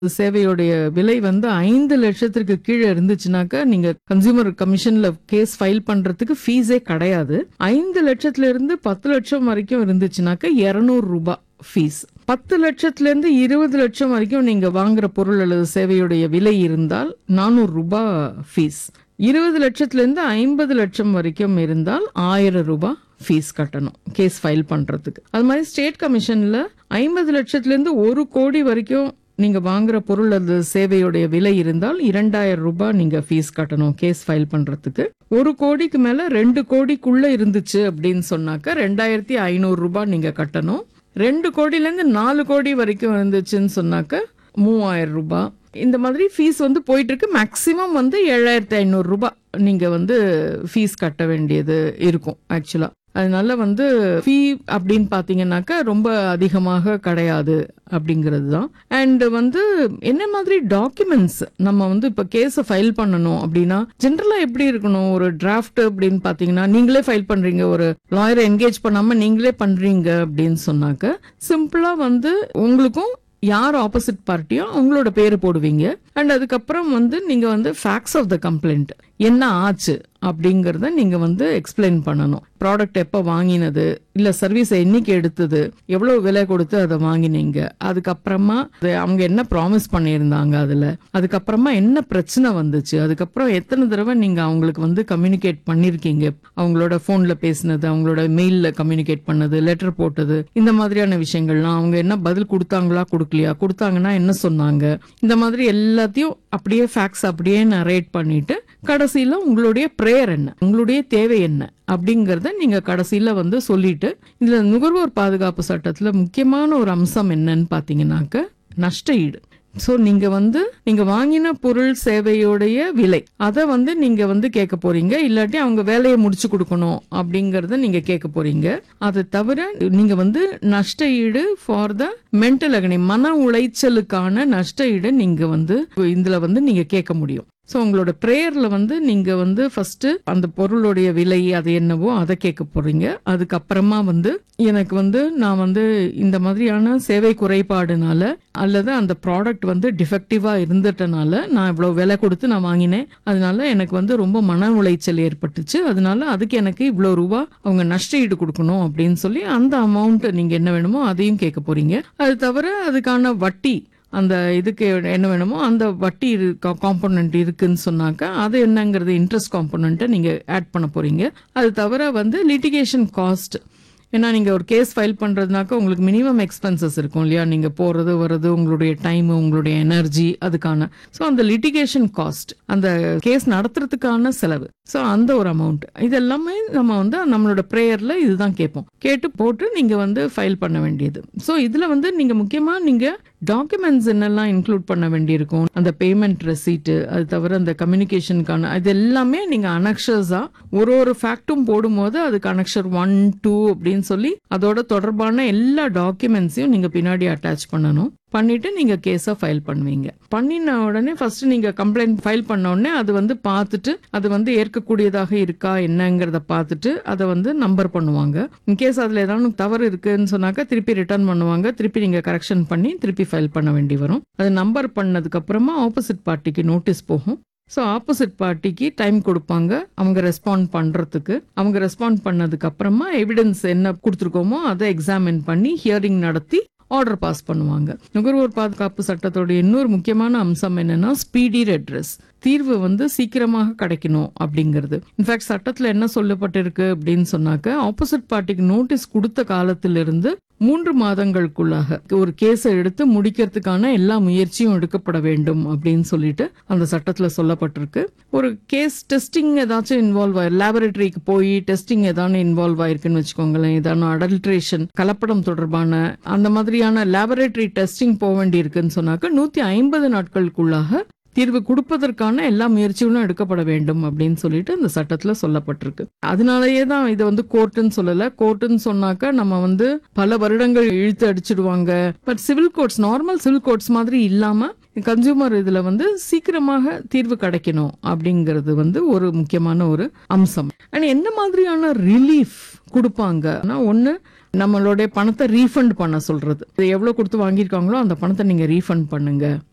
சேவையுடைய விலை வந்து ஐந்து லட்சத்திற்கு கீழே இருந்துச்சுனாக்கா நீங்க கன்சியூமர் கமிஷன்ல கேஸ் ஃபைல் பண்றதுக்கு ஃபீஸே கிடையாது ஐந்து லட்சத்துல இருந்து பத்து லட்சம் வரைக்கும் இருந்துச்சுனாக்கா இருநூறு ரூபாய் ஃபீஸ் பத்து லட்சத்துல இருந்து இருபது லட்சம் வரைக்கும் நீங்க வாங்குற பொருள் அல்லது சேவையுடைய விலை இருந்தால் நானூறு ரூபாய் ஃபீஸ் இருபது லட்சத்துல இருந்து ஐம்பது லட்சம் வரைக்கும் இருந்தால் ஆயிரம் ரூபாய் ஃபீஸ் கட்டணும் கேஸ் ஃபைல் பண்றதுக்கு அது மாதிரி ஸ்டேட் கமிஷன்ல ஐம்பது லட்சத்துல இருந்து ஒரு கோடி வரைக்கும் நீங்க வாங்குற பொருள் அல்லது சேவையுடைய விலை இருந்தால் இரண்டாயிரம் ரூபாய் நீங்க ஃபீஸ் கட்டணும் கேஸ் ஃபைல் பண்றதுக்கு ஒரு கோடிக்கு மேல ரெண்டு கோடிக்குள்ள இருந்துச்சு அப்படின்னு சொன்னாக்க ரெண்டாயிரத்தி ஐநூறு ரூபாய் நீங்க கட்டணும் ரெண்டு கோடியில இருந்து நாலு கோடி வரைக்கும் இருந்துச்சுன்னு சொன்னாக்க மூவாயிரம் ரூபாய் இந்த மாதிரி ஃபீஸ் வந்து போயிட்டு இருக்கு மேக்சிமம் வந்து ஏழாயிரத்தி ஐநூறு ரூபாய் நீங்க வந்து ஃபீஸ் கட்ட வேண்டியது இருக்கும் ஆக்சுவலா அதனால வந்து ஃபீ அப்படின்னு பாத்தீங்கன்னாக்கா ரொம்ப அதிகமாக கிடையாது அப்படிங்கிறது தான் அண்ட் வந்து என்ன மாதிரி டாக்குமெண்ட்ஸ் நம்ம வந்து இப்போ கேஸை ஃபைல் பண்ணணும் அப்படின்னா ஜென்ரலா எப்படி இருக்கணும் ஒரு டிராஃப்ட் அப்படின்னு பாத்தீங்கன்னா நீங்களே ஃபைல் பண்றீங்க ஒரு லாயரை என்கேஜ் பண்ணாம நீங்களே பண்றீங்க அப்படின்னு சொன்னாக்க சிம்பிளா வந்து உங்களுக்கும் யார் ஆப்போசிட் பார்ட்டியோ அவங்களோட பேரு போடுவீங்க அண்ட் அதுக்கப்புறம் வந்து நீங்க வந்து ஃபேக்ஸ் ஆஃப் த கம்ப்ளைண்ட் என்ன ஆச்சு அப்படிங்கறத நீங்க வந்து எக்ஸ்பிளைன் பண்ணணும் ப்ராடக்ட் எப்போ வாங்கினது இல்ல சர்வீஸ் என்னைக்கு எடுத்தது எவ்வளவு விலை கொடுத்து அதை வாங்கினீங்க அதுக்கப்புறமா அது அவங்க என்ன ப்ராமிஸ் பண்ணியிருந்தாங்க அதுல அதுக்கப்புறமா என்ன பிரச்சனை வந்துச்சு அதுக்கப்புறம் எத்தனை தடவை நீங்க அவங்களுக்கு வந்து கம்யூனிகேட் பண்ணிருக்கீங்க அவங்களோட போன்ல பேசினது அவங்களோட மெயில்ல கம்யூனிகேட் பண்ணது லெட்டர் போட்டது இந்த மாதிரியான விஷயங்கள்லாம் அவங்க என்ன பதில் கொடுத்தாங்களா கொடுக்கலையா கொடுத்தாங்கன்னா என்ன சொன்னாங்க இந்த மாதிரி எல்லாத்தையும் அப்படியே ஃபேக்ஸ் அப்படியே நரேட் பண்ணிட்டு கடைசியில உங்களுடைய ப்ரேயர் என்ன உங்களுடைய தேவை என்ன அப்படிங்கறத நீங்க கடைசியில வந்து சொல்லிட்டு இதுல நுகர்வோர் பாதுகாப்பு சட்டத்துல முக்கியமான ஒரு அம்சம் என்னன்னு பாத்தீங்கன்னாக்க நஷ்ட ஈடு சோ நீங்க வந்து நீங்க வாங்கின பொருள் சேவையோடைய விலை அதை வந்து நீங்க வந்து கேட்க போறீங்க இல்லாட்டி அவங்க வேலையை முடிச்சு கொடுக்கணும் அப்படிங்கறத நீங்க கேட்க போறீங்க அதை தவிர நீங்க வந்து நஷ்ட ஈடு ஃபார் த மென்டல் அகனி மன உளைச்சலுக்கான நஷ்ட ஈடு நீங்க வந்து இதுல வந்து நீங்க கேட்க முடியும் ஸோ உங்களோட ப்ரேயர்ல வந்து நீங்க வந்து ஃபர்ஸ்ட் அந்த பொருளுடைய விலை அது என்னவோ அதை கேட்க போறீங்க அதுக்கப்புறமா வந்து எனக்கு வந்து நான் வந்து இந்த மாதிரியான சேவை குறைபாடுனால அல்லது அந்த ப்ராடக்ட் வந்து டிஃபெக்டிவா இருந்துட்டனால நான் இவ்வளவு விலை கொடுத்து நான் வாங்கினேன் அதனால எனக்கு வந்து ரொம்ப மன உளைச்சல் ஏற்பட்டுச்சு அதனால அதுக்கு எனக்கு இவ்வளவு ரூபா அவங்க நஷ்ட ஈடு கொடுக்கணும் அப்படின்னு சொல்லி அந்த அமௌண்ட் நீங்க என்ன வேணுமோ அதையும் கேட்க போறீங்க அது தவிர அதுக்கான வட்டி அந்த இதுக்கு என்ன வேணுமோ அந்த வட்டி காம்போனன்ட் இருக்குன்னு சொன்னாக்கா அது என்னங்கிறது இன்ட்ரெஸ்ட் காம்போனண்ட்டை நீங்க ஆட் பண்ண போறீங்க அது தவிர வந்து லிட்டிகேஷன் காஸ்ட் ஏன்னா நீங்க ஒரு கேஸ் ஃபைல் பண்றதுனாக்க உங்களுக்கு மினிமம் எக்ஸ்பென்சஸ் இருக்கும் இல்லையா நீங்க போறது வர்றது உங்களுடைய டைம் உங்களுடைய எனர்ஜி அதுக்கான ஸோ அந்த லிட்டிகேஷன் காஸ்ட் அந்த கேஸ் நடத்துறதுக்கான செலவு ஸோ அந்த ஒரு அமௌண்ட் இது எல்லாமே நம்ம வந்து நம்மளோட ப்ரேயர்ல இதுதான் கேட்போம் கேட்டு போட்டு நீங்க வந்து ஃபைல் பண்ண வேண்டியது ஸோ இதுல வந்து நீங்க முக்கியமா நீங்க டாக்குமெண்ட்ஸ் என்னெல்லாம் இன்க்ளூட் பண்ண வேண்டியிருக்கும் அந்த பேமெண்ட் ரெசீட்டு அது தவிர அந்த கம்யூனிகேஷனுக்கான இது எல்லாமே நீங்க அனக்ஷர்ஸா ஒரு ஒரு ஃபேக்டும் போடும்போது அதுக்கு அனக்ஷர் ஒன் டூ அப்படின்னு சொல்லி அதோட தொடர்பான எல்லா டாக்குமெண்ட்ஸையும் நீங்க பின்னாடி அட்டாச் பண்ணணும் பண்ணிட்டு நீங்க கேஸை ஃபைல் பண்ணுவீங்க பண்ணின உடனே ஃபர்ஸ்ட் நீங்க கம்ப்ளைண்ட் ஃபைல் பண்ண உடனே அது வந்து பார்த்துட்டு அது வந்து ஏற்கக்கூடியதாக இருக்கா என்னங்கிறத பார்த்துட்டு அதை வந்து நம்பர் பண்ணுவாங்க இன்கேஸ் அதுல ஏதாவது தவறு இருக்குன்னு சொன்னாக்கா திருப்பி ரிட்டர்ன் பண்ணுவாங்க திருப்பி நீங்க கரெக்ஷன் பண்ணி திருப்பி ஃபைல் பண்ண வேண்டி வரும் அது நம்பர் பண்ணதுக்கு அப்புறமா ஆப்போசிட் பார்ட்டிக்கு நோட்டீஸ் போகும் ஸோ ஆப்போசிட் பார்ட்டிக்கு டைம் கொடுப்பாங்க அவங்க ரெஸ்பாண்ட் பண்றதுக்கு அவங்க ரெஸ்பாண்ட் பண்ணதுக்கு அப்புறமா எவிடன்ஸ் என்ன கொடுத்துருக்கோமோ அதை எக்ஸாமின் பண்ணி ஹியரிங் நடத்தி ஆர்டர் பாஸ் பண்ணுவாங்க நுகர்வோர் பாதுகாப்பு சட்டத்தோட இன்னொரு முக்கியமான அம்சம் என்னன்னா ஸ்பீடி ரெட்ரஸ் தீர்வு வந்து சீக்கிரமாக கிடைக்கணும் அப்படிங்கிறது இன்ஃபேக்ட் சட்டத்துல என்ன சொல்லப்பட்டிருக்கு அப்படின்னு சொன்னாக்க ஆப்போசிட் பார்ட்டிக்கு நோட்டீஸ் கொடுத்த காலத்திலிருந்து மூன்று மாதங்களுக்குள்ளாக ஒரு கேஸை எடுத்து முடிக்கிறதுக்கான எல்லா முயற்சியும் எடுக்கப்பட வேண்டும் அப்படின்னு சொல்லிட்டு அந்த சட்டத்துல சொல்லப்பட்டிருக்கு ஒரு கேஸ் டெஸ்டிங் ஏதாச்சும் இன்வால்வ் ஆயிரு லேபரேட்டரிக்கு போய் டெஸ்டிங் ஏதாவது இன்வால்வ் ஆயிருக்குன்னு வச்சுக்கோங்களேன் ஏதான அடல்ட்ரேஷன் கலப்படம் தொடர்பான அந்த மாதிரியான லேபரேட்டரி டெஸ்டிங் போக வேண்டியிருக்குன்னு சொன்னாக்க நூத்தி ஐம்பது நாட்களுக்குள்ளாக தீர்வு கொடுப்பதற்கான எல்லா முயற்சிகளும் எடுக்கப்பட வேண்டும் அப்படின்னு சொல்லிட்டு இந்த சட்டத்துல சொல்லப்பட்டிருக்கு அதனாலயே தான் இதை வந்து கோர்ட்டுன்னு சொல்லல கோர்ட்டுன்னு சொன்னாக்க நம்ம வந்து பல வருடங்கள் இழுத்து அடிச்சிடுவாங்க but civil courts normal civil courts மாதிரி இல்லாம கன்சியூமர் இதுல வந்து சீக்கிரமாக தீர்வு கிடைக்கணும் அப்படிங்கிறது வந்து ஒரு முக்கியமான ஒரு அம்சம் அண்ட் என்ன மாதிரியான ரிலீஃப் கொடுப்பாங்க ஒன்னு நம்மளுடைய பணத்தை ரீஃபண்ட் பண்ண சொல்றது இது எவ்வளவு கொடுத்து வாங்கியிருக்காங்களோ அந்த பணத்தை நீங்க ரீஃபண்ட் பண்ணுங்க